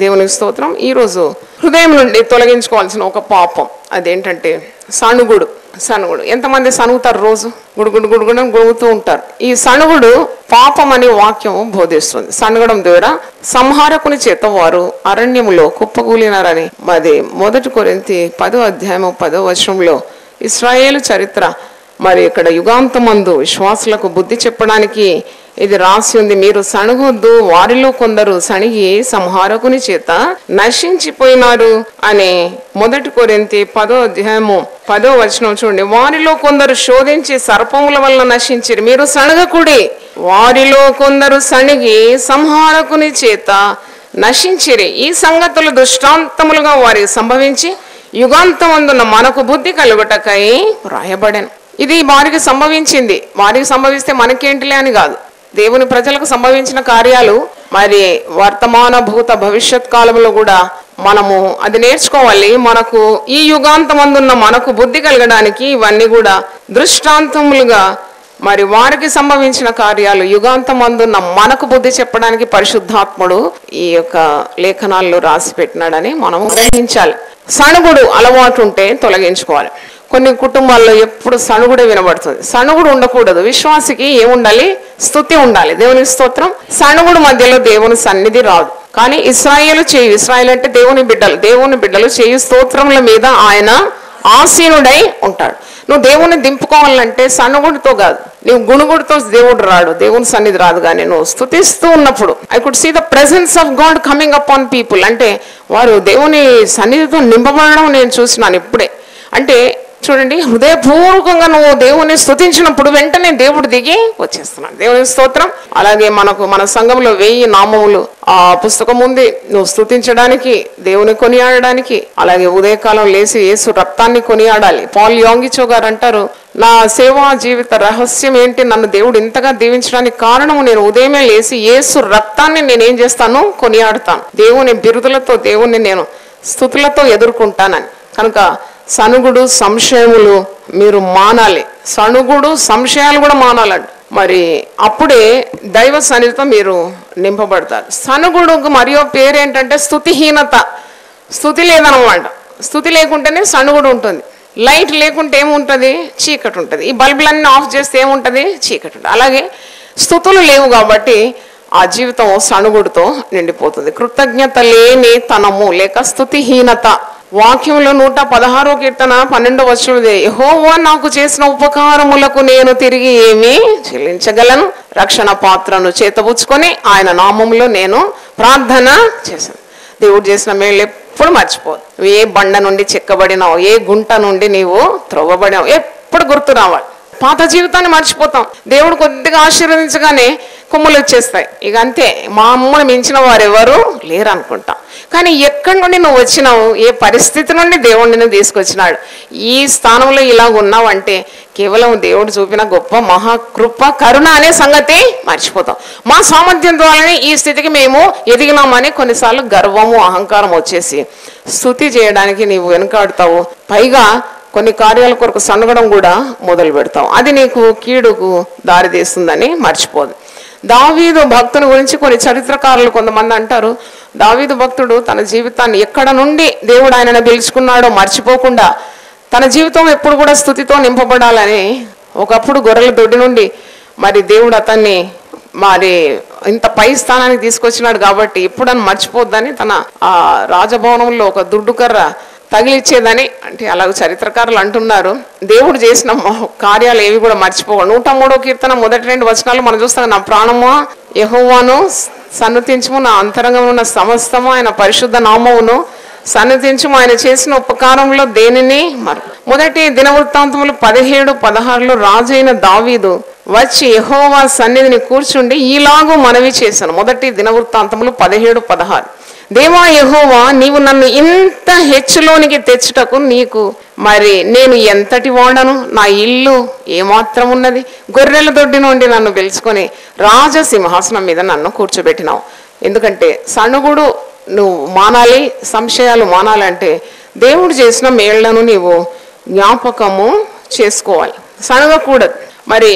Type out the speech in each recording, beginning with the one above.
దేవునికి స్తోత్రం ఈరోజు హృదయం నుండి తొలగించుకోవాల్సిన ఒక పాపం అదేంటంటే సణుగుడు సణుగుడు ఎంతమంది సణుగుతారు రోజు గుడుగుడు గుడుగుడు గుడుగుతూ ఉంటారు ఈ సణుగుడు పాపం అనే వాక్యం బోధిస్తుంది సణుగడం ద్వారా సంహారకుని చేత వారు అరణ్యములో కుప్పకూలినారని మరి మొదటి కొరింతి పదో అధ్యాయము పదో వచనంలో ఇస్రాయేలు చరిత్ర మరి ఇక్కడ యుగాంతమందు విశ్వాసులకు బుద్ధి చెప్పడానికి ఇది రాసి ఉంది మీరు సణుగొద్దు వారిలో కొందరు సణిగి సంహారకుని చేత నశించిపోయినారు అనే మొదటి కొరింతి పదో అధ్యాయము పదో వచనం చూడండి వారిలో కొందరు శోధించి సర్పముల వల్ల నశించిరి మీరు సణగకుడి వారిలో కొందరు సణిగి సంహారకుని చేత నశించిరి ఈ సంగతులు దృష్టాంతములుగా వారికి సంభవించి యుగాంతమందున్న మనకు బుద్ధి కలుగుటకై వ్రాయబడెను ఇది వారికి సంభవించింది వారికి సంభవిస్తే మనకేంటిలే అని కాదు దేవుని ప్రజలకు సంభవించిన కార్యాలు మరి వర్తమాన భూత భవిష్యత్ కాలంలో కూడా మనము అది నేర్చుకోవాలి మనకు ఈ యుగాంతమందున్న మనకు బుద్ధి కలగడానికి ఇవన్నీ కూడా దృష్టాంతములుగా మరి వారికి సంభవించిన కార్యాలు యుగాంతమందున్న మనకు బుద్ధి చెప్పడానికి పరిశుద్ధాత్ముడు ఈ యొక్క లేఖనాల్లో రాసి పెట్టినాడని మనము గ్రహించాలి సణుగుడు అలవాటు ఉంటే తొలగించుకోవాలి కొన్ని కుటుంబాల్లో ఎప్పుడు సణుగుడే వినబడుతుంది సణుగుడు ఉండకూడదు విశ్వాసికి ఏముండాలి స్థుతి ఉండాలి దేవుని స్తోత్రం సణుగుడు మధ్యలో దేవుని సన్నిధి రాదు కానీ ఇస్రాయేలు చేయు ఇస్రాయేల్ అంటే దేవుని బిడ్డలు దేవుని బిడ్డలు చేయు స్తోత్రముల మీద ఆయన ఆసీనుడై ఉంటాడు నువ్వు దేవుని దింపుకోవాలంటే సన్నగుడితో కాదు నువ్వు గుణుగుడితో దేవుడు రాడు దేవుని సన్నిధి రాదు కానీ నువ్వు స్థుతిస్తూ ఉన్నప్పుడు I could see the presence of God coming up on people అంటే వారు దేవుని సన్నిధితో నింపబడడం నేను చూసినాను ఇప్పుడే అంటే చూడండి హృదయపూర్వకంగా నువ్వు దేవుని స్తుతించినప్పుడు వెంటనే దేవుడు దిగి వచ్చేస్తున్నాడు దేవుని స్తోత్రం అలాగే మనకు మన సంఘంలో వెయ్యి నామములు ఆ పుస్తకం ఉంది నువ్వు స్తుతించడానికి దేవుని కొనియాడడానికి అలాగే ఉదయకాలం లేచి యేసు రక్తాన్ని కొనియాడాలి పాల్ యోంగిచో గారు అంటారు నా సేవా జీవిత రహస్యం ఏంటి నన్ను దేవుడు ఇంతగా దీవించడానికి కారణము నేను ఉదయమే లేచి యేసు రక్తాన్ని నేనేం చేస్తాను కొనియాడుతాను దేవుని బిరుదులతో దేవుణ్ణి నేను స్థుతులతో ఎదుర్కొంటానని కనుక సనుగుడు సంశయములు మీరు మానాలి సణుగుడు సంశయాలు కూడా మానాలండి మరి అప్పుడే దైవ సన్నిధితో మీరు నింపబడతారు సనుగుడుకు మరియు పేరు ఏంటంటే స్థుతిహీనత స్థుతి లేదనమాట స్థుతి లేకుంటేనే సణుగుడు ఉంటుంది లైట్ లేకుంటే ఏముంటుంది చీకటి ఉంటుంది ఈ బల్బులన్నీ ఆఫ్ చేస్తే ఏముంటుంది చీకటి ఉంటుంది అలాగే స్థుతులు లేవు కాబట్టి ఆ జీవితం సణుగుడుతో నిండిపోతుంది కృతజ్ఞత లేని తనము లేక స్థుతిహీనత వాక్యంలో నూట పదహారో కీర్తన పన్నెండో వచ్చినది యెహోవా నాకు చేసిన ఉపకారములకు నేను తిరిగి ఏమి చెల్లించగలను రక్షణ పాత్రను చేతబుచ్చుకొని ఆయన నామములో నేను ప్రార్థన చేశాను దేవుడు చేసిన మేళ్ళు ఎప్పుడు మర్చిపోదు నువ్వు ఏ బండ నుండి చెక్కబడినావు ఏ గుంట నుండి నీవు త్రవ్వబడినావు ఎప్పుడు గుర్తు రావాలి పాత జీవితాన్ని మర్చిపోతాం దేవుడు కొద్దిగా ఆశీర్వదించగానే కొమ్ములు వచ్చేస్తాయి ఇక అంతే మా అమ్మని మించిన వారు ఎవరు లేరు అనుకుంటాం కానీ ఎక్కడి నుండి నువ్వు వచ్చినావు ఏ పరిస్థితి నుండి దేవుడు నిన్ను తీసుకొచ్చినాడు ఈ స్థానంలో ఇలా ఉన్నావంటే కేవలం దేవుడు చూపిన గొప్ప మహాకృప కరుణ అనే సంగతి మర్చిపోతాం మా సామర్థ్యం ద్వారానే ఈ స్థితికి మేము ఎదిగినామని కొన్నిసార్లు గర్వము అహంకారం వచ్చేసి స్థుతి చేయడానికి నీవు వెనుకాడుతావు పైగా కొన్ని కార్యాల కొరకు సన్నగడం కూడా మొదలు పెడతాం అది నీకు కీడుకు దారితీస్తుందని మర్చిపోదు దావీదు భక్తుని గురించి కొన్ని చరిత్రకారులు కొంతమంది అంటారు దావీదు భక్తుడు తన జీవితాన్ని ఎక్కడ నుండి దేవుడు ఆయనను పిలుచుకున్నాడో మర్చిపోకుండా తన జీవితం ఎప్పుడు కూడా స్థుతితో నింపబడాలని ఒకప్పుడు గొర్రెల దొడ్డి నుండి మరి దేవుడు అతన్ని మరి ఇంత పై స్థానానికి తీసుకొచ్చినాడు కాబట్టి ఎప్పుడని మర్చిపోద్దని తన ఆ రాజభవనంలో ఒక దుడ్డు కర్ర తగిలిచ్చేదని అంటే అలాగ చరిత్రకారులు అంటున్నారు దేవుడు చేసిన మహ- కార్యాలు ఏవి కూడా మర్చిపోకూడదు నూట మూడో కీర్తన మొదటి రెండు వచనాలు మనం చూస్తాం నా ప్రాణమా యహోవాను సన్నతించము నా అంతరంగం ఉన్న సమస్తము ఆయన పరిశుద్ధ నామమును సన్నతించము ఆయన చేసిన ఉపకారంలో దేనిని మరి మొదటి దినవృత్తాంతములు పదిహేడు పదహారులో రాజైన దావీదు వచ్చి యహోవా సన్నిధిని కూర్చుండి ఈలాగూ మనవి చేశాను మొదటి దినవృత్తాంతములు పదిహేడు పదహారు దేవా యహోవా నీవు నన్ను ఇంత హెచ్చులోనికి తెచ్చుటకు నీకు మరి నేను ఎంతటి వాడను నా ఇల్లు ఏమాత్రం ఉన్నది గొర్రెల దొడ్డి నుండి నన్ను పిలుచుకొని రాజసింహాసనం మీద నన్ను కూర్చోబెట్టినావు ఎందుకంటే సణుగుడు నువ్వు మానాలి సంశయాలు మానాలంటే దేవుడు చేసిన మేళ్లను నీవు జ్ఞాపకము చేసుకోవాలి సనగకూడదు మరి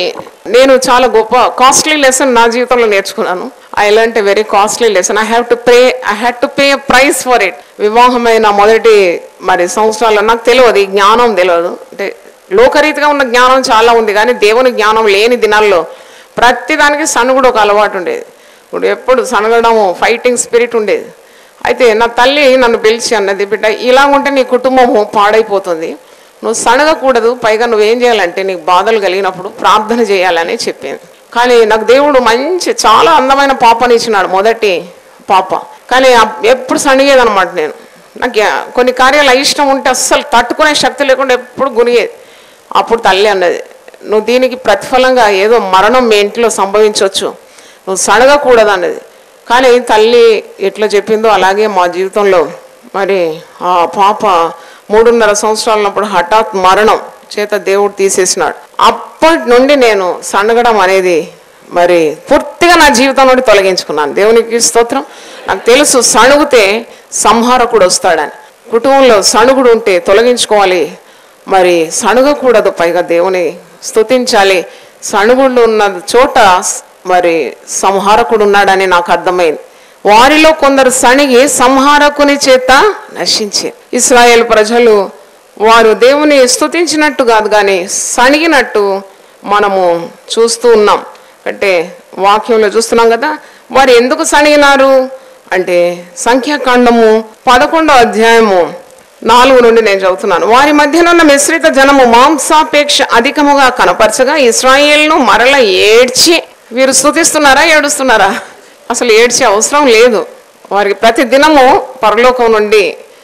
నేను చాలా గొప్ప కాస్ట్లీ లెసన్ నా జీవితంలో నేర్చుకున్నాను I learn a very costly lesson I have to pay I had to pay price for it వివాహమైన మొదటి మరి సంవత్సరాల్లో నాకు తెలియదు ఈ జ్ఞానం తెలియదు అంటే లోకరీతిగా ఉన్న జ్ఞానం చాలా ఉంది కానీ దేవుని జ్ఞానం లేని దినాల్లో ప్రతిదానికి సనుగుడు ఒక అలవాటు ఉండేది ఇప్పుడు ఎప్పుడు సనగడము ఫైటింగ్ స్పిరిట్ ఉండేది అయితే నా తల్లి నన్ను పిలిచి అన్నది బిడ్డ ఇలా ఉంటే నీ కుటుంబము పాడైపోతుంది నువ్వు సనగకూడదు పైగా నువ్వేం చేయాలంటే నీకు బాధలు కలిగినప్పుడు ప్రార్థన చేయాలని చెప్పింది కానీ నాకు దేవుడు మంచి చాలా అందమైన పాపని ఇచ్చినాడు మొదటి పాప కానీ అప్- ఎప్పుడు సణిగేదనమాట నేను నాకు యా- కొన్ని కార్యాలు అయిష్టం ఉంటే అస్సలు తట్టుకునే శక్తి లేకుండా ఎప్పుడు గునిగేది అప్పుడు తల్లి అన్నది నువ్వు దీనికి ప్రతిఫలంగా ఏదో మరణం మీ ఇంట్లో సంభవించవచ్చు నువ్వు సడగకూడదు అన్నది కానీ తల్లి ఎట్లా చెప్పిందో అలాగే మా జీవితంలో మరి ఆ పాప మూడున్నర సంవత్సరాలప్పుడు హఠాత్ మరణం చేత దేవుడు తీసేసినాడు అప్పటి నుండి నేను సనగడం అనేది మరి పూర్తిగా నా జీవితం నుండి తొలగించుకున్నాను దేవునికి స్తోత్రం నాకు తెలుసు సణుగుతే సంహారకుడు వస్తాడని కుటుంబంలో సణుగుడు ఉంటే తొలగించుకోవాలి మరి సణుగకూడదు పైగా దేవుని స్తుతించాలి సణుగుడు ఉన్న చోట మరి సంహారకుడు ఉన్నాడని నాకు అర్థమైంది వారిలో కొందరు సణిగి సంహారకుని చేత నశించి ఇస్రాయేల్ ప్రజలు వారు దేవుని స్తుతించినట్టు కాదు కానీ సణిగినట్టు మనము చూస్తూ ఉన్నాం అంటే వాక్యంలో చూస్తున్నాం కదా వారు ఎందుకు సణిగినారు అంటే సంఖ్యాకాండము పదకొండో అధ్యాయము నాలుగు నుండి నేను చదువుతున్నాను వారి మధ్యనున్న మిశ్రిత జనము మాంసాపేక్ష అధికముగా కనపరచగా ఇస్రాయేల్ను మరల ఏడ్చి వీరు స్తుతిస్తున్నారా ఏడుస్తున్నారా అసలు ఏడ్చే అవసరం లేదు వారికి ప్రతి దినము పరలోకం నుండి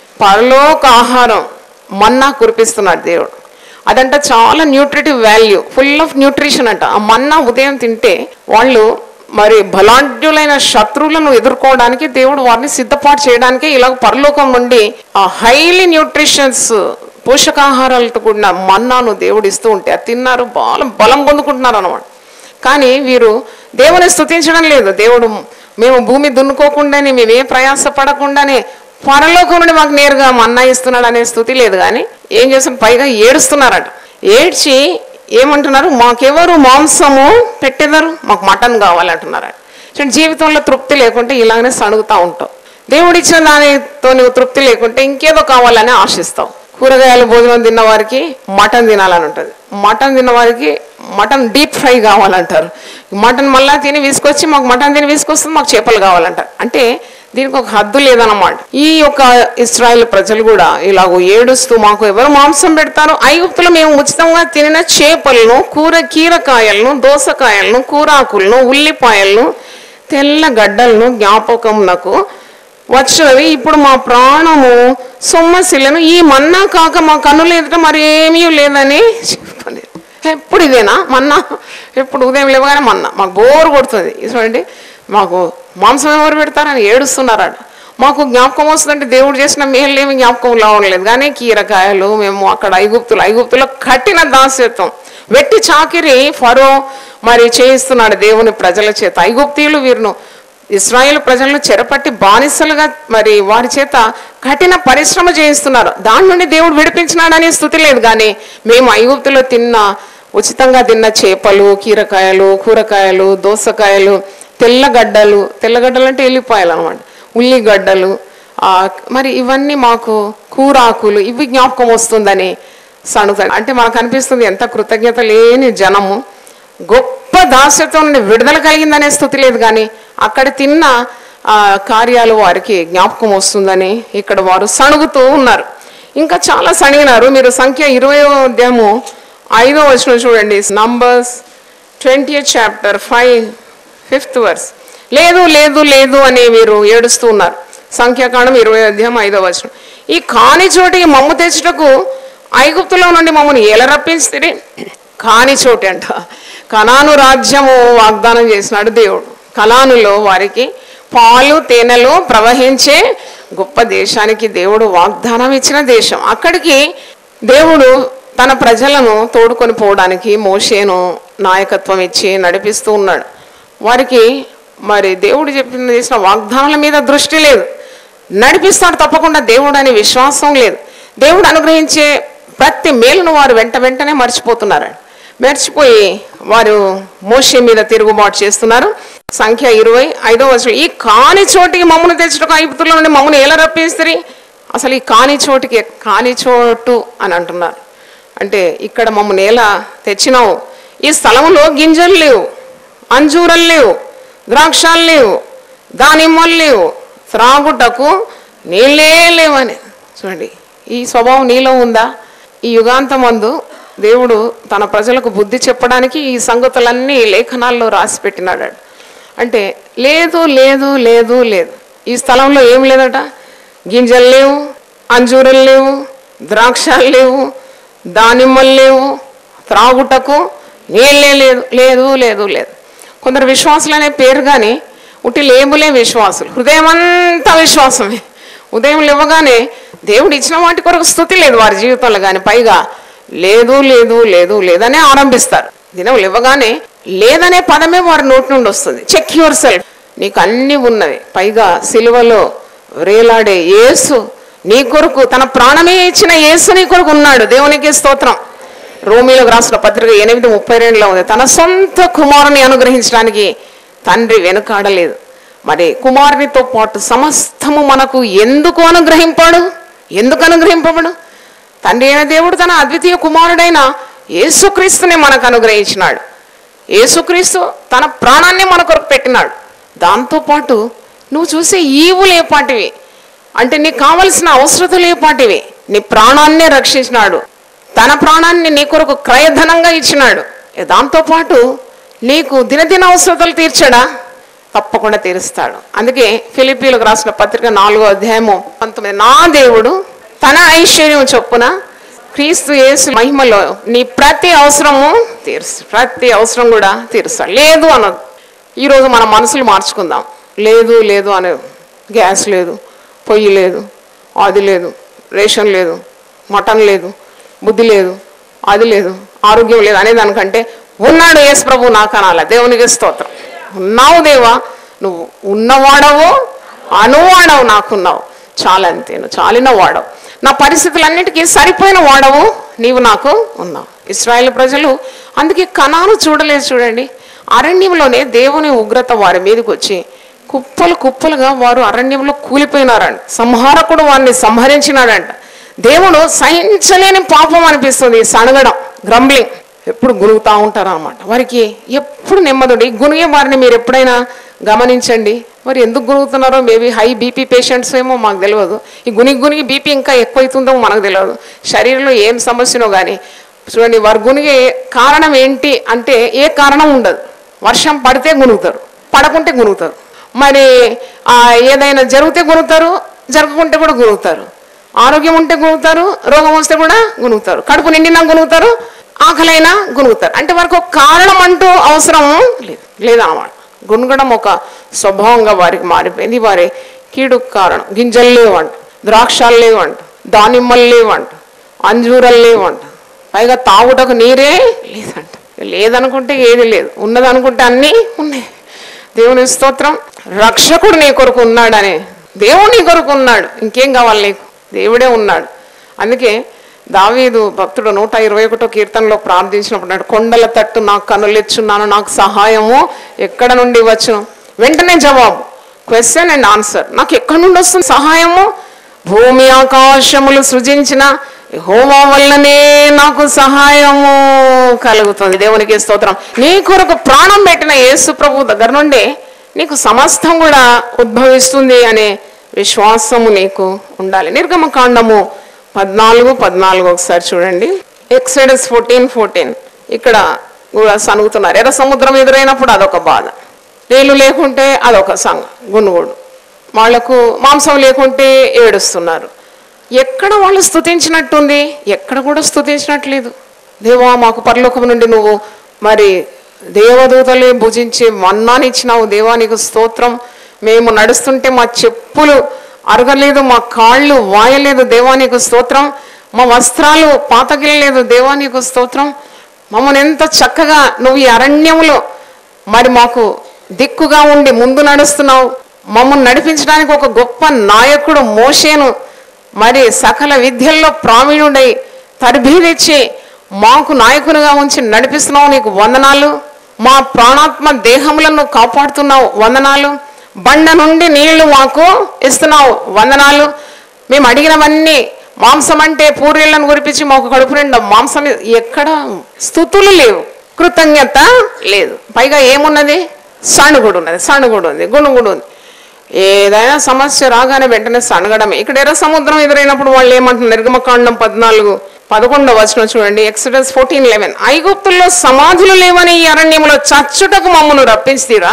పరలోక ఆహారం మన్నా కురిపిస్తున్నాడు దేవుడు అదంట చాలా nutritive value full of nutrition అంట ఆ మన్నా ఉదయం తింటే వాళ్ళు మరి బలాఢ్యులైన శత్రువులను ఎదుర్కోవడానికి దేవుడు వారిని సిద్ధపాటు చేయడానికి ఇలా పరలోకం నుండి ఆ హైలీ న్యూట్రిషన్స్ పోషకాహారాలతో కూడిన మన్నాను దేవుడు ఇస్తూ ఉంటే అది తిన్నారు బలం బలం పొందుకుంటున్నారు అనమాట కానీ వీరు దేవుని స్తుతించడం లేదు దేవుడు మేము భూమి దున్నుకోకుండానే మేము ఏ ప్రయాస పడకుండానే పరలోకం నుండి మాకు నేరుగా మన్నా ఇస్తున్నాడు అనే స్థుతి లేదు కానీ ఏం చేస్తాం పైగా ఏడుస్తున్నారట ఏడ్చి ఏమంటున్నారు మాకెవరు మాంసము పెట్టేదారు మాకు మటన్ కావాలంటున్నారు చూడండి, జీవితంలో తృప్తి లేకుంటే ఇలాగనే సణుగుతూ ఉంటావు దేవుడిచ్చిన దానితో నువ్వు తృప్తి లేకుంటే ఇంకేదో కావాలని ఆశిస్తావు కూరగాయల భోజనం తిన్న వారికి మటన్ తినాలని ఉంటుంది మటన్ తిన్న వారికి మటన్ డీప్ ఫ్రై కావాలంటారు మటన్ మళ్ళా తిని విసుకొచ్చి మాకు మటన్ తిని విసుకొస్తుంది మాకు చేపలు కావాలంటారు అంటే దీనికి ఒక హద్దు లేదన్నమాట ఈ యొక్క ఇస్రాయేల్ ప్రజలు కూడా ఇలాగో ఏడుస్తూ మాకు ఎవరు మాంసం పెడతారు ఐగుప్తులో మేము ఉచితంగా తినిన చేపలను కూర కీరకాయలను దోసకాయలను కూరాకులను ఉల్లిపాయలను తెల్ల గడ్డలను జ్ఞాపకమునకు వచ్చినవి ఇప్పుడు మా ప్రాణము సొమ్మసిల్లను ఈ మన్నా కాక మా కన్నులు ఎదుట మరి ఏమీ లేదని చెప్పుకోలేదు ఎప్పుడు ఇదేనా మన్నా ఎప్పుడు ఉదయం లేవగానే మన్నా మాకు బోరు కొడుతుంది చూడండి మాకు మాంసం ఎవరు పెడతారని ఏడుస్తున్నారట మాకు జ్ఞాపకం వస్తుందంటే దేవుడు చేసిన మేలు ఏమి జ్ఞాపకం రావట్లేదు కానీ కీరకాయలు మేము అక్కడ ఐగుప్తులు ఐగుప్తులో కట్టిన దాస్యత్వం వెట్టి చాకిరి ఫరో మరి చేయిస్తున్నాడు దేవుని ప్రజల చేత ఐగుప్తీయులు వీరును ఇస్రాయేల్ ప్రజలను చెరపట్టి బానిసలుగా మరి వారి చేత కఠిన పరిశ్రమ చేయిస్తున్నారు దాని నుండి దేవుడు విడిపించినాడనే స్థుతి లేదు కానీ మేము ఐగుప్తులో తిన్న ఉచితంగా తిన్న చేపలు కీరకాయలు కూరకాయలు దోసకాయలు తెల్లగడ్డలు తెల్లగడ్డలు అంటే ఎల్లిపాయలు అనమాట ఉల్లిగడ్డలు ఆ, మరి ఇవన్నీ మాకు కూరాకులు ఇవి జ్ఞాపకం వస్తుందని సణుతాడు అంటే మనకు అనిపిస్తుంది ఎంత కృతజ్ఞత లేని జనము గొప్ప దాస్యత్వం నుండి విడుదల కలిగిందనే స్థుతి లేదు కానీ అక్కడ తిన్న ఆ, కార్యాలు వారికి జ్ఞాపకం వస్తుందని ఇక్కడ వారు సణుగుతూ ఉన్నారు ఇంకా చాలా సణిగినారు మీరు సంఖ్య ఇరవై అధ్యాయము ఐదో వచ్చిన చూడండి Numbers twenty chapter five fifth verse లేదు లేదు లేదు అని వీరు ఏడుస్తూ ఉన్నారు సంఖ్యాకాండం ఇరవై అధ్యాయం ఐదో వచనం ఈ కాని చోటికి మమ్ము తెచ్చుటకు ఐగుప్తులో నుండి మమ్మల్ని ఎలా రప్పించితే కాని చోటి అంట కనాను రాజ్యము వాగ్దానం చేసినాడు దేవుడు కనానులో వారికి పాలు తేనెలు ప్రవహించే గొప్ప దేశానికి దేవుడు వాగ్దానం ఇచ్చిన దేశం అక్కడికి దేవుడు తన ప్రజలను తోడుకొని పోవడానికి మోషేను నాయకత్వం ఇచ్చి నడిపిస్తూ ఉన్నాడు వారికి మరి దేవుడు చెప్పిన చేసిన వాగ్దానాల మీద దృష్టి లేదు నడిపిస్తాడు తప్పకుండా దేవుడు అనే విశ్వాసం లేదు దేవుడు అనుగ్రహించే ప్రతి మేలును వారు వెంట వెంటనే మర్చిపోతున్నారు మర్చిపోయి వారు మోషే మీద తిరుగుబాటు చేస్తున్నారు సంఖ్య ఇరవై ఐదో వచ్చిన ఈ కాని చోటికి మమ్మల్ని తెచ్చుటకు ఐపుతుల్లో నుండి మమ్మల్ని ఎలా రప్పిస్తుంది అసలు ఈ కాని చోటికి కాని చోటు అని అంటున్నారు అంటే ఇక్కడ మమ్మల్ని ఎలా తెచ్చినావు ఈ స్థలంలో గింజలు లేవు అంజూరలు లేవు ద్రాక్షాలు లేవు దానిమ్మలు లేవు త్రాగుటకు నీళ్ళే లేవని చూడండి ఈ స్వభావం నీలో ఉందా ఈ యుగాంతమందు దేవుడు తన ప్రజలకు బుద్ధి చెప్పడానికి ఈ సంగతులన్నీ లేఖనాల్లో రాసి పెట్టినాడు అంటే లేదు లేదు లేదు లేదు ఈ స్థలంలో ఏం లేదట గింజలు లేవు అంజూరలు లేవు ద్రాక్షలు లేవు దానిమ్మలు లేవు త్రాగుటకు నీళ్ళే లేదు లేదు లేదు లేదు కొందరు విశ్వాసులు అనే పేరు కానీ ఉట్టి లేబులే విశ్వాసులు హృదయం అంతా విశ్వాసమే ఉదయం లేవగానే దేవుడు ఇచ్చిన వాటి కొరకు స్థుతి లేదు వారి జీవితంలో కానీ పైగా లేదు లేదు లేదు లేదనే ఆరంభిస్తారు దినం లేవగానే లేదనే పదమే వారి నోటి నుండి వస్తుంది చెక్ యువర్ సెల్ఫ్ నీకు అన్ని ఉన్నవి పైగా సిలువలో వేలాడే యేసు నీ కొరకు తన ప్రాణమే ఇచ్చిన యేసు నీ కొరకు ఉన్నాడు దేవునికి స్తోత్రం రోమిలకు రాసిన పత్రిక ఎనిమిది ముప్పై రెండులో ఉంది తన సొంత కుమారుని అనుగ్రహించడానికి తండ్రి వెనుకాడలేదు మరి కుమారునితో పాటు సమస్తము మనకు ఎందుకు అనుగ్రహింపాడు ఎందుకు అనుగ్రహింపబడు తండ్రి అయిన దేవుడు తన అద్వితీయ కుమారుడైన యేసుక్రీస్తుని మనకు అనుగ్రహించినాడు యేసుక్రీస్తు తన ప్రాణాన్ని మన కొరకు పెట్టినాడు దాంతోపాటు నువ్వు చూసే ఈవులు ఏపాటివి అంటే నీకు కావలసిన అవసరతలు ఏపాటివి నీ ప్రాణాన్నే రక్షించినాడు తన ప్రాణాన్ని నీ కొరకు క్రయధనంగా ఇచ్చినాడు దాంతోపాటు నీకు దినదిన అవసరతలు తీర్చాడా తప్పకుండా తీరుస్తాడు అందుకే ఫిలిపీలకు రాసిన పత్రిక నాలుగో అధ్యాయము పంతొమ్మిది నా దేవుడు తన ఐశ్వర్యం చొప్పున క్రీస్తు యేసు మహిమలో నీ ప్రతి అవసరము తీరుస్తాడు ప్రతి అవసరం కూడా తీరుస్తాడు లేదు అనదు ఈరోజు మన మనసులు మార్చుకుందాం లేదు లేదు అనే గ్యాస్ లేదు పొయ్యి లేదు అది లేదు రేషన్ లేదు మటన్ లేదు బుద్ధి లేదు అది లేదు ఆరోగ్యం లేదు అనే దానికంటే ఉన్నాడు యేసు ప్రభు నాకు అనాల దేవునికి స్తోత్రం ఉన్నావు దేవా నువ్వు ఉన్నవాడవు అనువాడవు నాకున్నావు చాలా అంతే నువ్వు చాలిన వాడవు నా పరిస్థితులన్నిటికీ సరిపోయిన వాడవు నీవు నాకు ఉన్నావు ఇస్రాయేల్ ప్రజలు అందుకే కణాలు చూడలేదు చూడండి అరణ్యంలోనే దేవుని ఉగ్రత వారి మీదకి వచ్చి కుప్పలు కుప్పలుగా వారు అరణ్యంలో కూలిపోయినారంట సంహారకుడు వారిని సంహరించినాడంట దేవుడు సహించలేని పాపం అనిపిస్తుంది ఈ సనగడం గ్రంబ్లింగ్ ఎప్పుడు గునుగుతూ ఉంటారు అనమాట వారికి ఎప్పుడు నెమ్మదుండి ఈ గునిగే వారిని మీరు ఎప్పుడైనా గమనించండి మరి ఎందుకు గునుగుతున్నారో మేబీ హై బీపీ పేషెంట్స్ ఏమో మాకు తెలియదు ఈ గునికి గునికి బీపీ ఇంకా ఎక్కువైతుందో మనకు తెలియదు శరీరంలో ఏం సమస్యనో కానీ చూడండి వారు గునిగే కారణం ఏంటి అంటే ఏ కారణం ఉండదు వర్షం పడితే గునుగుతారు పడకుంటే గునుగుతారు మరి ఆ, ఏదైనా జరిగితే గునుగుతారు జరగకుంటే కూడా గునుగుతారు ఆరోగ్యం ఉంటే గునుగుతారు రోగం వస్తే కూడా గునుగుతారు కడుపు నిండినా గునుగుతారు ఆకలైనా గునుగుతారు అంటే వారికి ఒక కారణం అంటూ అవసరం లేదు లేదన్నమాట గునుగడం ఒక స్వభావంగా వారికి మారిపోయింది వారి కీడు కారణం గింజలు లేవంట ద్రాక్షాలు లేవంట దానిమ్మలు లేవంట అంజూరలు లేవంట పైగా తాగుటకు నీరే లేదంట లేదనుకుంటే ఏది లేదు ఉన్నదనుకుంటే అన్నీ ఉన్నాయి దేవుని స్తోత్రం రక్షకుడు నీ కొరకు ఉన్నాడని దేవుడు నీ కొరకు ఉన్నాడు ఇంకేం కావాలి నీకు దేవుడే ఉన్నాడు అందుకే దావీదు భక్తుడు నూట ఇరవై ఒకటో కీర్తనలో ప్రార్థించినప్పుడు అన్నాడు, కొండల తట్టు నాకు కనులెచ్చున్నాను నాకు సహాయము ఎక్కడ నుండి వచ్చును వెంటనే జవాబు క్వశ్చన్ అండ్ ఆన్సర్ నాకు ఎక్కడి నుండి వస్తుంది సహాయము భూమి ఆకాశములు సృజించిన హోమా వల్లనే నాకు సహాయము కలుగుతుంది దేవునికి స్తోత్రం నీ కొరకు ప్రాణం పెట్టిన యేసు ప్రభు దగ్గర నుండి నీకు సమస్తం కూడా ఉద్భవిస్తుంది అనే విశ్వాసము నీకు ఉండాలి నిర్గమకాండము పద్నాలుగు పద్నాలుగు ఒకసారి చూడండి ఎక్సైడస్ ఫోర్టీన్ ఫోర్టీన్ ఇక్కడ కూడా సనుగుతున్నారు ఎర్ర సముద్రం ఎదురైనప్పుడు అదొక బాధ నీళ్ళు లేకుంటే అదొక సంగ గునుగుడు వాళ్లకు మాంసం లేకుంటే ఏడుస్తున్నారు ఎక్కడ వాళ్ళు స్తుతించినట్టుంది ఎక్కడ కూడా స్తుతించినట్లేదు దేవా మాకు పరలోకం నుండి నువ్వు మరి దేవదూతలే భుజించి మన్నాని ఇచ్చినావు దేవా నీకు స్తోత్రం మేము నడుస్తుంటే మా చెప్పులు అరగలేదు మా కాళ్ళు వాయలేదు దేవా నీకు స్తోత్రం మా వస్త్రాలు పాతగిలలేదు దేవా నీకు స్తోత్రం మమ్మల్ని ఎంత చక్కగా నువ్వు ఈ అరణ్యములో మరి మాకు దిక్కుగా ఉండి ముందు నడుస్తున్నావు మమ్మల్ని నడిపించడానికి ఒక గొప్ప నాయకుడు మోషేను మరి సకల విద్యల్లో ప్రావీణుడై తరబీదిచ్చి మాకు నాయకునిగా ఉంచి నడిపిస్తున్నావు నీకు వందనాలు మా ప్రాణాత్మ దేహములను కాపాడుతున్నావు వందనాలు బండ నుండి నీళ్లు మాకు ఇస్తున్నావు వందనాలు మేము అడిగినవన్నీ మాంసం అంటే పూరీలను గురిపించి మాకు కడుపు నిండా మాంసం ఎక్కడ స్థుతులు లేవు కృతజ్ఞత లేదు పైగా ఏమున్నది సణుగుడు ఉన్నది సణుగుడు ఉంది గుణుగుడు ఉంది ఏదైనా సమస్య రాగానే వెంటనే సనగడమే ఇక్కడ ఎర్ర సముద్రం ఎదురైనప్పుడు వాళ్ళు ఏమంటున్నారు నిర్గమకాండం పద్నాలుగు పదకొండవ వచనం చూడండి ఎక్సడస్ ఫోర్టీన్ లెవెన్ ఐగుప్తుల్లో సమాధులు లేవని ఈ అరణ్యంలో చచ్చుటకు మమ్మను రప్పించిరా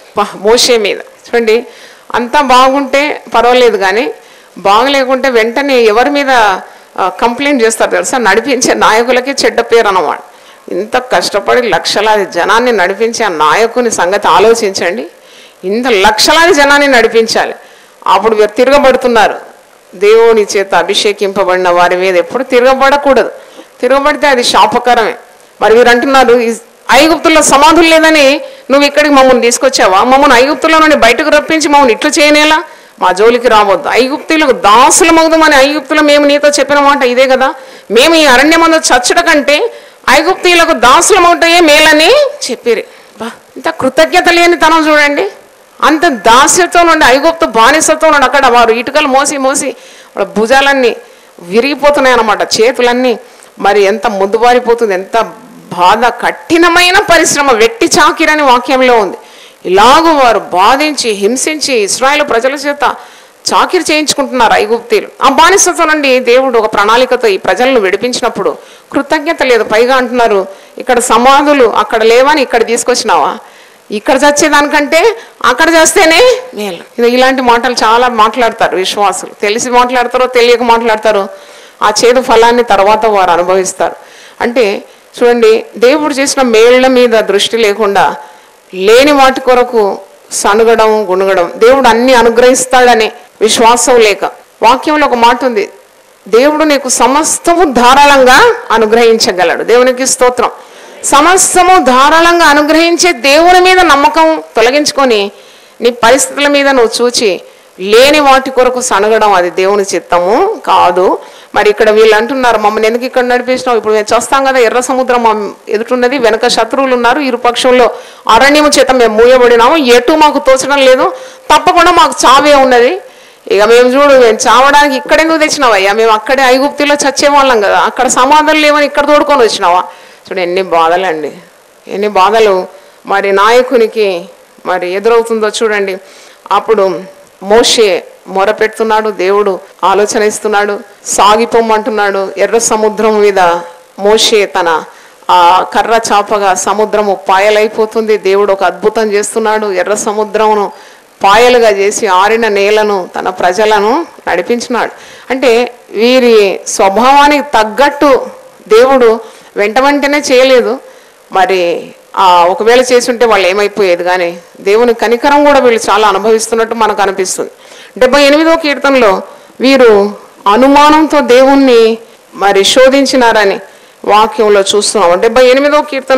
మోసే మీద చూడండి అంతా బాగుంటే పర్వాలేదు కానీ బాగలేకుంటే వెంటనే ఎవరి మీద కంప్లైంట్ చేస్తారు తెలుసా నడిపించే నాయకులకి చెడ్డ పేరు అన్నమాట ఇంత కష్టపడి లక్షలాది జనాన్ని నడిపించే ఆ నాయకుని సంగతి ఆలోచించండి ఇంత లక్షలాది జనాన్ని నడిపించాలి అప్పుడు వీరు తిరగబడుతున్నారు దేవుని చేత అభిషేకింపబడిన వారి మీద ఎప్పుడు తిరగబడకూడదు తిరగబడితే అది శాపకరమే మరి వీరు అంటున్నారు "ఈ ఐగుప్తుల్లో సమాధులు లేదని నువ్వు ఇక్కడికి మమ్మల్ని తీసుకొచ్చావా మమ్మల్ని ఐగుప్తుల్లో నుండి బయటకు రప్పించి మమ్మల్ని ఇట్లు చేయనేలా మా జోలికి రావద్దు ఐగుప్తులకు దాసులమవుదామని ఐగుప్తులు మేము నీతో చెప్పిన మాట ఇదే కదా మేము ఈ అరణ్యమందు చచ్చట కంటే ఐగుప్తీయులకు దాసులమవుతాయే మేలని చెప్పిరి బా ఇంత కృతజ్ఞత లేని తనం చూడండి అంత దాస్యతో నుండి ఐగుప్తు బానిసతో నుండి అక్కడ వారు ఇటుకలు మోసి మోసి వాళ్ళ భుజాలన్నీ విరిగిపోతున్నాయి అన్నమాట చేతులన్నీ మరి ఎంత ముద్దుబారిపోతుంది ఎంత బాధ కఠినమైన పరిశ్రమ వెట్టి చాకిరని వాక్యంలో ఉంది ఇలాగూ వారు బాధించి హింసించి ఇస్రాయేల్ ప్రజల చేత చాకిరి చేయించుకుంటున్నారు ఐగుప్తీలు ఆ బానిసతో నుండి దేవుడు ఒక ప్రణాళికతో ఈ ప్రజలను విడిపించినప్పుడు కృతజ్ఞత లేదు పైగా అంటున్నారు ఇక్కడ సమాధులు అక్కడ లేవని ఇక్కడ తీసుకొచ్చినావా ఇక్కడ చచ్చేదానికంటే అక్కడ చేస్తేనే మేలు ఇది ఇలాంటి మాటలు చాలా మాట్లాడతారు విశ్వాసులు తెలిసి మాట్లాడతారో తెలియక మాట్లాడతారో ఆ చేదు ఫలాన్ని తర్వాత వారు అనుభవిస్తారు అంటే చూడండి దేవుడు చేసిన మేళ్ల మీద దృష్టి లేకుండా లేని వాటి కొరకు సనుగడం గుణగడం దేవుడు అన్ని అనుగ్రహిస్తాడనే విశ్వాసం లేక వాక్యంలో ఒక మాట ఉంది దేవుడు నీకు సమస్తము ధారాళంగా అనుగ్రహించగలడు దేవునికి స్తోత్రం సమస్తము ధారాళంగా అనుగ్రహించే దేవుని మీద నమ్మకం తొలగించుకొని నీ పరిస్థితుల మీద నువ్వు చూచి లేని వాటి కొరకు సనగడం అది దేవుని చిత్తము కాదు మరి ఇక్కడ వీళ్ళు అంటున్నారు మమ్మల్ని ఎందుకు ఇక్కడ నడిపించినావు ఇప్పుడు మేము చూస్తాం కదా ఎర్ర సముద్రం మా ఎదుటున్నది వెనక శత్రువులు ఉన్నారు ఇరు పక్షంలో అరణ్యము చేత మేము మూయబడినాము ఎటు మాకు తోచడం లేదు తప్పకుండా మాకు చావే ఉన్నది ఇక మేము చూడు మేము చావడానికి ఇక్కడెందుకు తెచ్చినావయ్యా మేము అక్కడే ఐగుప్తిలో చచ్చేవాళ్ళం కదా అక్కడ సమాధానం లేవని ఇక్కడ తోడుకొని వచ్చినావా చూడు ఎన్ని బాధలండి ఎన్ని బాధలు మరి నాయకునికి మరి ఎదురవుతుందో చూడండి అప్పుడు మోషే మొరపెడుతున్నాడు దేవుడు ఆలోచన ఇస్తున్నాడు సాగిపోమంటున్నాడు ఎర్ర సముద్రం మీద మోషే తన ఆ కర్ర చాపగా సముద్రము పాయలైపోతుంది దేవుడు ఒక అద్భుతం చేస్తున్నాడు ఎర్ర సముద్రమును పాయలుగా చేసి ఆరిన నేలను తన ప్రజలను నడిపించినాడు అంటే వీరి స్వభావానికి తగ్గట్టు దేవుడు వెంట వెంటనే చేయలేదు మరి ఆ ఒకవేళ చేసుంటే వాళ్ళు ఏమైపోయేది కానీ దేవుని కనికరం కూడా వీళ్ళు చాలా అనుభవిస్తున్నట్టు మనకు అనిపిస్తుంది డెబ్బై ఎనిమిదో కీర్తనలో వీరు అనుమానంతో దేవుణ్ణి మరి శోధించినారని వాక్యంలో చూస్తున్నాం డెబ్బై ఎనిమిదో కీర్తన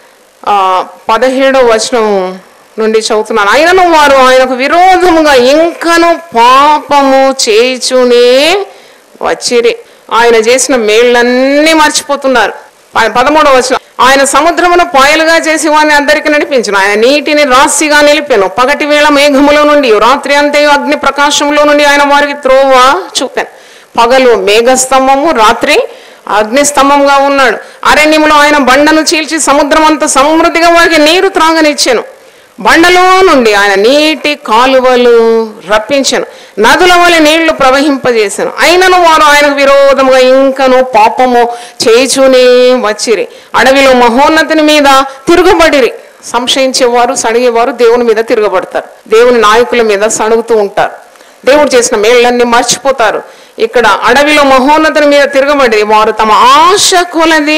ఆ, పదిహేడో వచనం నుండి చదువుతున్నాను ఆయనను వారు ఆయనకు విరోధముగా ఇంకను పాపము చేయుచునే వచ్చిరి ఆయన చేసిన మేళ్ళన్నీ మర్చిపోతున్నారు ప- పదమూడవ వచనం ఆయన సముద్రమును పాయలుగా చేసి వారిని అందరికి నడిపించును ఆయన నీటిని రాశిగా నిలిపాను పగటి వేళ మేఘములో నుండి రాత్రి అంతయు అగ్ని ప్రకాశంలో నుండి ఆయన వారికి త్రోవ చూపాను పగలు మేఘస్తంభము రాత్రి అగ్నిస్తంభంగా ఉన్నాడు అరణ్యములో ఆయన బండను చీల్చి సముద్రం అంత సమృద్ధిగా వారికి నీరు త్రాగనిచ్చాను బండలో నుండి ఆయన నీటి కాలువలు రప్పించను నదుల వలె నీళ్లు ప్రవహింపజేశాను అయినను వారు ఆయనకు విరోధముగా ఇంకను పాపము చేయుచూనే వచ్చిరి అడవిలో మహోన్నతిని మీద తిరుగుబడిరి సంశయించేవారు సడిగేవారు దేవుని మీద తిరగబడతారు దేవుని నాయకుల మీద సణుగుతూ ఉంటారు దేవుడు చేసిన మేళ్ళన్నీ మర్చిపోతారు ఇక్కడ అడవిలో మహోన్నతుని మీద తిరగబడి వారు తమ ఆశ కొలది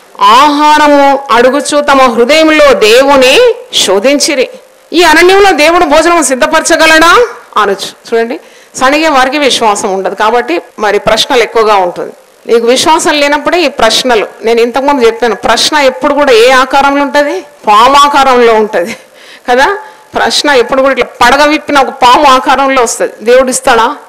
ఆహారము అడుగుచు తమ హృదయంలో దేవుని శోధించిరి ఈ అరణ్యంలో దేవుడు భోజనం సిద్ధపరచగలడా అనొచ్చు చూడండి సణిగే వారికి విశ్వాసం ఉండదు కాబట్టి మరి ప్రశ్నలు ఎక్కువగా ఉంటుంది నీకు విశ్వాసం లేనప్పుడే ఈ ప్రశ్నలు నేను ఇంతకుముందు చెప్పాను ప్రశ్న ఎప్పుడు కూడా ఏ ఆకారంలో ఉంటుంది పాము ఆకారంలో ఉంటుంది కదా ప్రశ్న ఎప్పుడు కూడా ఇట్లా పడగ విప్పిన ఒక పాము ఆకారంలో వస్తుంది దేవుడు ఇస్తాడా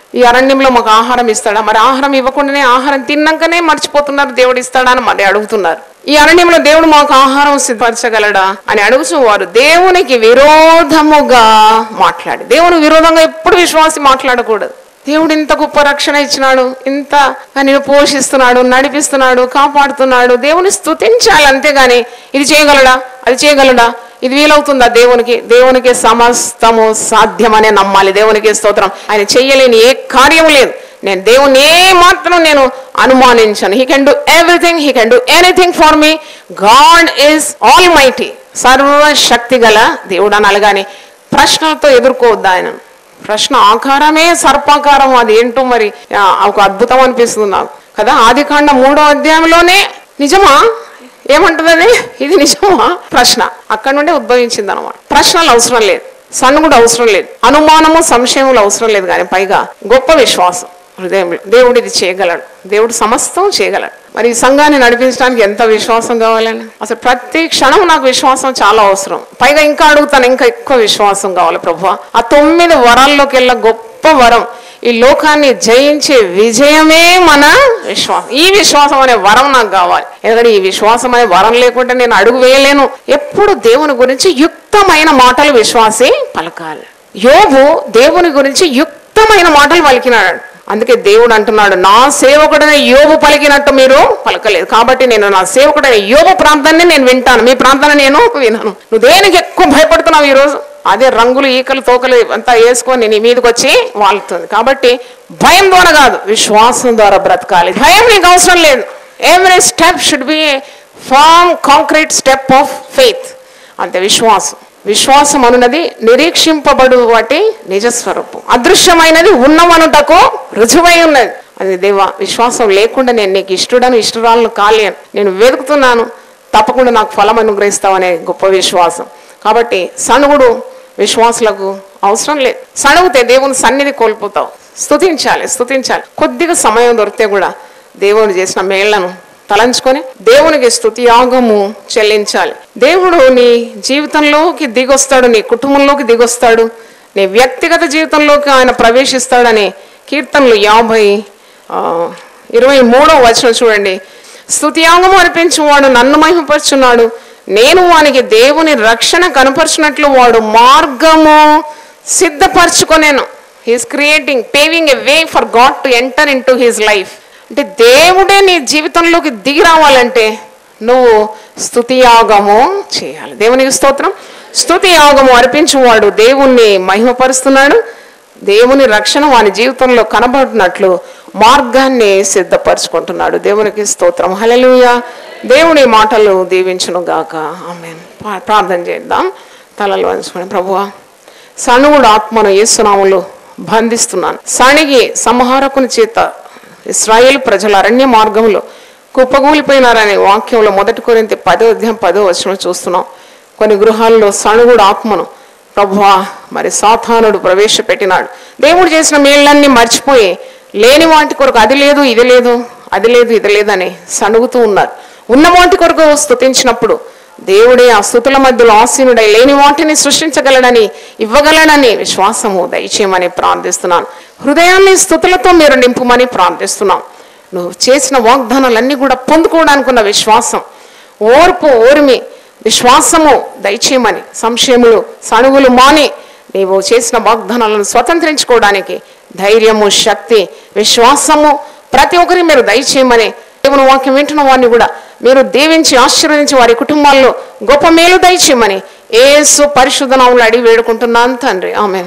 ఈ అరణ్యంలో మాకు ఆహారం ఇస్తాడా మరి ఆహారం ఇవ్వకుండానే ఆహారం తిన్నాకనే మర్చిపోతున్నారు దేవుడు ఇస్తాడా అని మరి అడుగుతున్నారు ఈ అరణ్యంలో దేవుడు మాకు ఆహారం సిద్ధపరచగలడా అని అడుగుతూ వారు దేవునికి విరోధముగా మాట్లాడి దేవుని విరోధంగా ఎప్పుడు విశ్వాసి మాట్లాడకూడదు దేవుడు ఇంత గొప్ప రక్షణ ఇచ్చినాడు ఇంత నేను పోషిస్తున్నాడు నడిపిస్తున్నాడు కాపాడుతున్నాడు దేవుని స్తుతించాలి అంతేగాని ఇది చేయగలడా అది చేయగలడా ఇది వీలవుతుందా దేవునికి దేవునికి సమస్తము సాధ్యమనే నమ్మాలి దేవునికి స్తోత్రం ఆయన చెయ్యలేని ఏ కార్యము లేదు నేను దేవుని ఏ మాత్రం నేను అనుమానించను he can do everything he can do anything for me God is almighty సర్వశక్తి గల దేవుడు అనాలి కానీ ప్రశ్నలతో ఎదుర్కోవద్దు ఆయన ప్రశ్న ఆకారమే సర్పాకారం అది ఏంటో మరి ఆ, ఒక అద్భుతం అనిపిస్తుంది నాకు కదా ఆది కాండ మూడో అధ్యాయంలోనే నిజమా ఏమంటుంది అది ఇది నిజమా ప్రశ్న అక్కడ నుండే ఉద్భవించింది అనమాట ప్రశ్నలు అవసరం లేదు సన్నుగుడు అవసరం లేదు అనుమానము సంశయములు అవసరం లేదు కానీ పైగా గొప్ప విశ్వాసం హృదయంలో దేవుడు ఇది చేయగలడు దేవుడు సమస్తం చేయగలడు మరి ఈ సంఘాన్ని నడిపించడానికి ఎంత విశ్వాసం కావాలని అసలు ప్రతి క్షణం నాకు విశ్వాసం చాలా అవసరం పైగా ఇంకా అడుగుతాను ఇంకా ఎక్కువ విశ్వాసం కావాలి ప్రభు ఆ తొమ్మిది వరాల్లోకి వెళ్ళ గొప్ప వరం ఈ లోకాన్ని జయించే విజయమే మన విశ్వాసం ఈ విశ్వాసం అనే వరం నాకు కావాలి ఎందుకంటే ఈ విశ్వాసం అనే వరం లేకుంటే నేను అడుగు వేయలేను ఎప్పుడు దేవుని గురించి యుక్తమైన మాటలు విశ్వాసి పలకాలి యోబు దేవుని గురించి యుక్తమైన మాటలు పలికినాడు అందుకే దేవుడు అంటున్నాడు నా సేవకుడైన యోబు పలికినట్టు మీరు పలకలేదు కాబట్టి నేను నా సేవకుడైన యోబు ప్రాంతాన్ని నేను వింటాను మీ ప్రాంతాన్ని నేను వినను నువ్వు దేనికి ఎక్కువ భయపడుతున్నావు ఈ రోజు అదే రంగులు ఈకలు తోకలు అంతా వేసుకొని నీ మీదకి వచ్చి వాళ్తుంది కాబట్టి భయం ద్వారా కాదు విశ్వాసం ద్వారా బ్రతకాలి భయం నీకు అవసరం లేదు every step should be form concrete step of faith అంతే విశ్వాసం విశ్వాసం అనున్నది నిరీక్షింపబడు వాటి నిజస్వరూపం అదృశ్యమైనది ఉన్నవనుటకు రుజువై ఉన్నది అది దేవా విశ్వాసం లేకుండా నేను నీకు ఇష్టడను ఇష్టరాలను కాలేను నేను వెతుకుతున్నాను తప్పకుండా నాకు ఫలం అనుగ్రహిస్తావనే గొప్ప విశ్వాసం కాబట్టి సణుగుడు విశ్వాసులకు అవసరం లేదు సణుగుతే దేవుని సన్నిధి కోల్పోతావు స్తుతించాలి స్తుతించాలి కొద్దిగా సమయం దొరికితే కూడా దేవుడు చేసిన మేళ్లను తలంచుకొని దేవునికి స్తుతి యాగము చెల్లించాలి దేవుడు నీ జీవితంలోకి దిగొస్తాడు నీ కుటుంబంలోకి దిగొస్తాడు నీ వ్యక్తిగత జీవితంలోకి ఆయన ప్రవేశిస్తాడని కీర్తనలు యాభై ఆ, ఇరవై మూడవ వచనం చూడండి స్తుతియాగము అర్పించువాడు నన్ను మహిమపరుచున్నాడు నేను వానికి దేవుని రక్షణ కనపరుచున్నట్లు వాడు మార్గము సిద్ధపరచుకొనేను he's creating paving a way for God to enter in to his life అంటే దేవుడే నీ జీవితంలోకి దిగి రావాలంటే నువ్వు స్తుతియాగము చేయాలి దేవునికి స్తోత్రం స్తుతి యాగము అర్పించువాడు దేవుణ్ణి మహిమపరుస్తున్నాడు దేవుని రక్షణ వాని జీవితంలో కనబడినట్లు మార్గాన్ని సిద్ధపరచుకుంటున్నాడు దేవునికి స్తోత్రం హల్లెలూయా దేవుని మాటలు దీవించును గాక ఆమె ప్రార్థన చేద్దాం తలలు వంచుకొని ప్రభువా సణుగుడు ఆత్మను యేసునాములు బంధిస్తున్నాను సణిగి సంహారకుని చేత ఇస్రాయేల్ ప్రజల అరణ్య మార్గంలో కుప్పగూలిపోయినారనే వాక్యంలో మొదటి కొరింత పదో అధ్యాయం పదో వచనం చూస్తున్నాం కొన్ని గృహాల్లో సణుగుడు ఆత్మను ప్రభువా మరి సాతానుడు ప్రవేశపెట్టినాడు దేవుడు చేసిన మేళ్ళన్నీ మర్చిపోయి లేని వాటి కొరకు అది లేదు ఇది లేదు అది లేదు ఇది లేదని సణుగుతూ ఉన్నారు ఉన్న వాటి కొరకు స్తుతించినప్పుడు దేవుడే ఆ స్థుతుల మధ్యలో ఆసీనుడై లేని వాటిని సృష్టించగలడని ఇవ్వగలడని విశ్వాసము దయచేయమని ప్రార్థిస్తున్నాను హృదయాన్ని స్థుతులతో మీరు నింపుమని ప్రార్థిస్తున్నాం నువ్వు చేసిన వాగ్దానాలన్నీ కూడా పొందుకోవడానికి ఉన్న విశ్వాసం ఓర్పు ఓర్మి విశ్వాసము దయచేయమని సంశయములు సణుగులు మాని నీవు చేసిన వాగ్దానాలను స్వతంత్రించుకోవడానికి ధైర్యము శక్తి విశ్వాసము ప్రతి ఒక్కరి మీరు దయచేయమని దేవుని వాక్యం వింటున్న వారిని కూడా మీరు దీవించి ఆశీర్వదించి వారి కుటుంబాల్లో గొప్ప మేలు దయచేయమని ఏసు పరిశుద్ధ నామములో అడిగి వేడుకుంటున్నాను తండ్రి ఆమె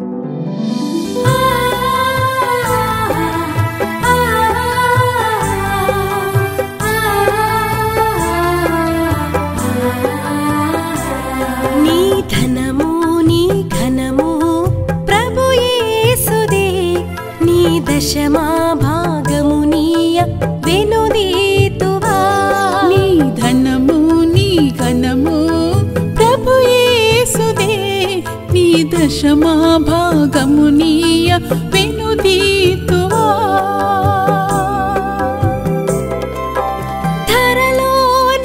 నీ ధనము నీ ఘనము ప్రభు యేసుదే నీ దశమా భాగము నీయ వెనుదీతువా నీ ధనము నీ ఘనము ప్రభు యేసుదే నీ దశమా భాగము నీయ వెనుదీతువా ధరలోన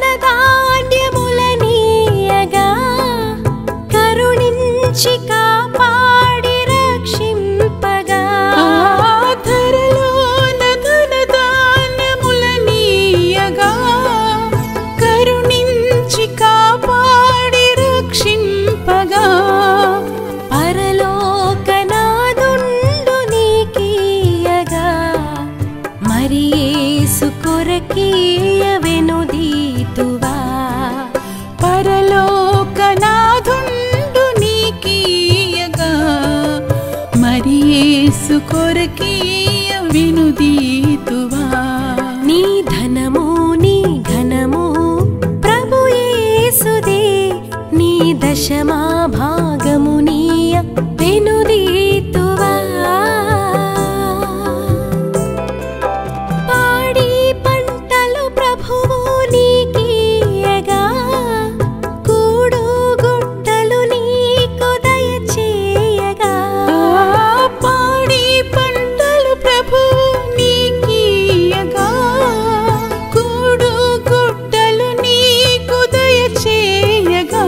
ధనధాన్యములనీయగా కరుణించి కాపాడి రక్షింపగా ఆ యేసు కొరకీయ వినుదీతువా నీ ధనము నీ ఘనము ప్రభు యేసుదే నీ దశమా భాగము నీయ వెనుదీతువా పాడి పంటలు ప్రభువు నీకీయగా కూడు గుట్టలు నీకు దయచేయగా ఆ పాడి పంటలు ప్రభు నీకీయగా కూడు గుట్టలు నీకు దయచేయగా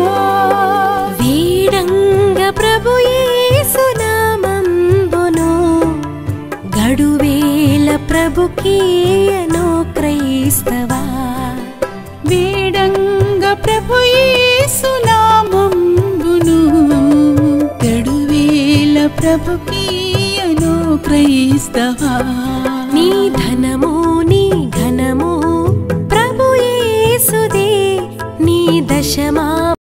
వీడంగ ప్రభు యేసునామంబును గడువేల ప్రభుకీయను క్రైస్తవా వేడంగ ప్రభు యేసునామంబును గడువేల ప్రభుకీయను క్రైస్తవా నీ ధనము నీ ఘనము ప్రభు యేసుదే నీ దశమా